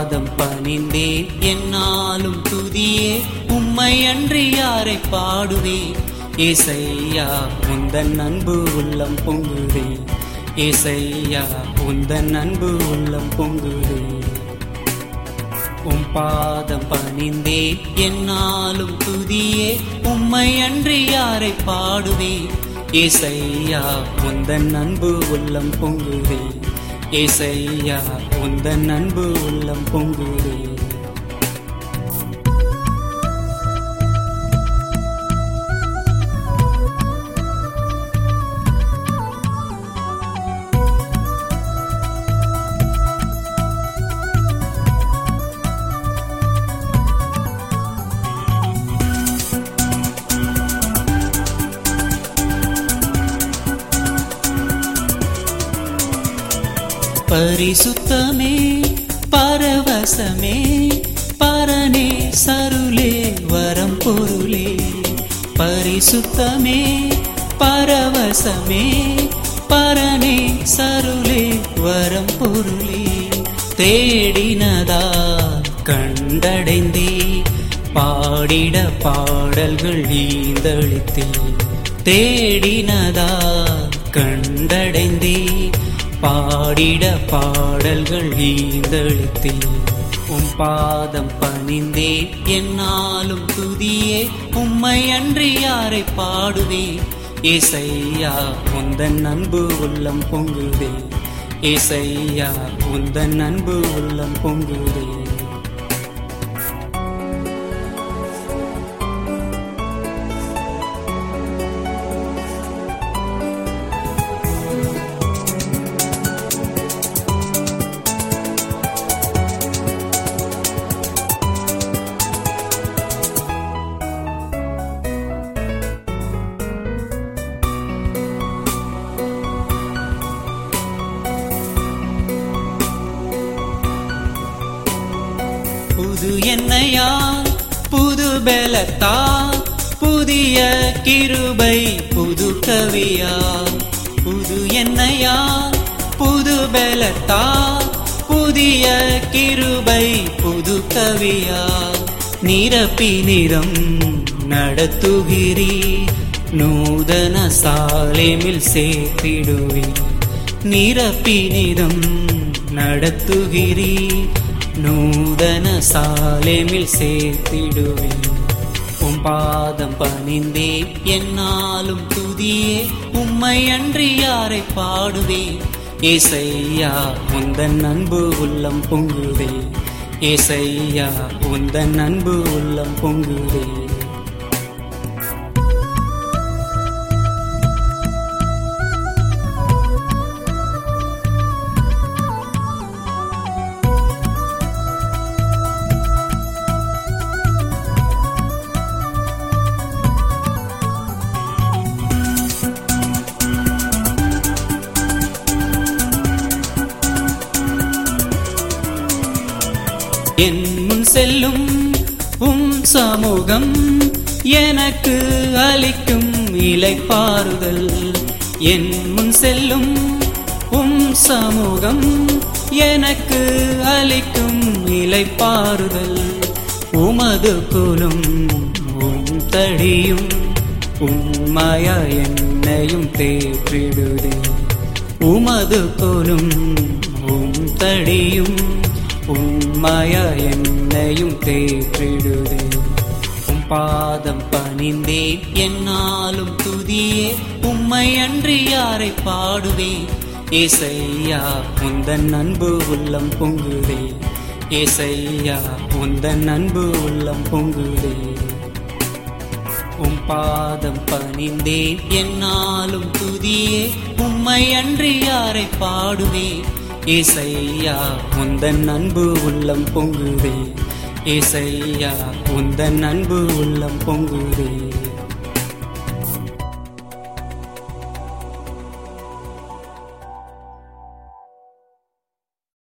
பாதம் பணிந்தேன் என்னாலும் துதியே உம்மை அன்றி யாரை பாடுவே ஏசையா உந்தன் அன்பு உள்ளம் பொங்குதே ஏசையா உந்தன் அன்பு உள்ளம் பொங்குதே உம் பாதம் பணிந்தேன் என்னாலும் துதியே உம்மை அன்றி யாரை பாடுவே ஏசையா உந்தன் அன்பு உள்ளம் பொங்குதே ஏசையா உந்தன் அன்பு உள்ளம் பொங்குதே பரிசுத்தமே பரவசமே பரனே சருளே வரம் பொருளே பரிசுத்தமே பரவசமே பரனே சருளே வரம் பொருளே தேடினதா கண்டடைந்தே பாடிட பாடல்கள் ஈந்தளித்தே தேடினதா கண்டடைந்தே பாடிட பாடல்கள் ஈந்தளித்தே உம் பாதம் பணிந்தே என்னாலும் துதியே உம்மை அன்றி யாரை பாடுவே ஏசையா உந்தன் அன்பு உள்ளம் பொங்குதே ஏசையா உந்தன் அன்பு உள்ளம் பொங்குதே புது எண்ணெயா புது பலத்தா புதிய கிருபை புது கவியா புது எண்ணெயா புது பலத்தா புதிய கிருபை புது கவியா நிரப்பி நிறம் நடத்துகிறீ நூதன சாலேமில் சேர்த்திடுவே நிரப்பி நிறம் நடத்துகிறீ நூதன சாலேமில் சேர்த்திடுவேன் உம் பாதம் பணிந்தே என்னாலும் துதியே உம்மை அன்றி யாரை பாடுவே ஏசையா உந்தன் அன்பு உள்ளம் பொங்குதே ஏசையா உந்தன் அன்பு உள்ளம் பொங்குதே என் முன் செல்லும் உம் சமூகம் எனக்கு அளிக்கும் இலைப்பாறுதல் என் முன் செல்லும் உம் சமூகம் எனக்கு அளிக்கும் இலைப்பாறுதல் உமது குலும் உம் தடியும் உம்மாயா என்னையும் தேற்றிடுதே உமது கோலும் உம் தடியும் உம்மாயா என்னையும் தேற்றிடுதே உம் பாதம் பணிந்தே என்னாலும் துதியே உம்மை அன்றி யாரை பாடுவே ஏசையா உந்தன் அன்பு உள்ளம் பொங்குதே ஏசையா உந்தன் அன்பு உள்ளம் பொங்குதே உம் பாதம் பணிந்தேன் என்னாலும் துதியே உம்மை அன்றி யாரை பாடுவே ஏசையா உந்தன் அன்பு உள்ளம் பொங்குதே ஏசையா உந்தன் அன்பு உள்ளம் பொங்குதே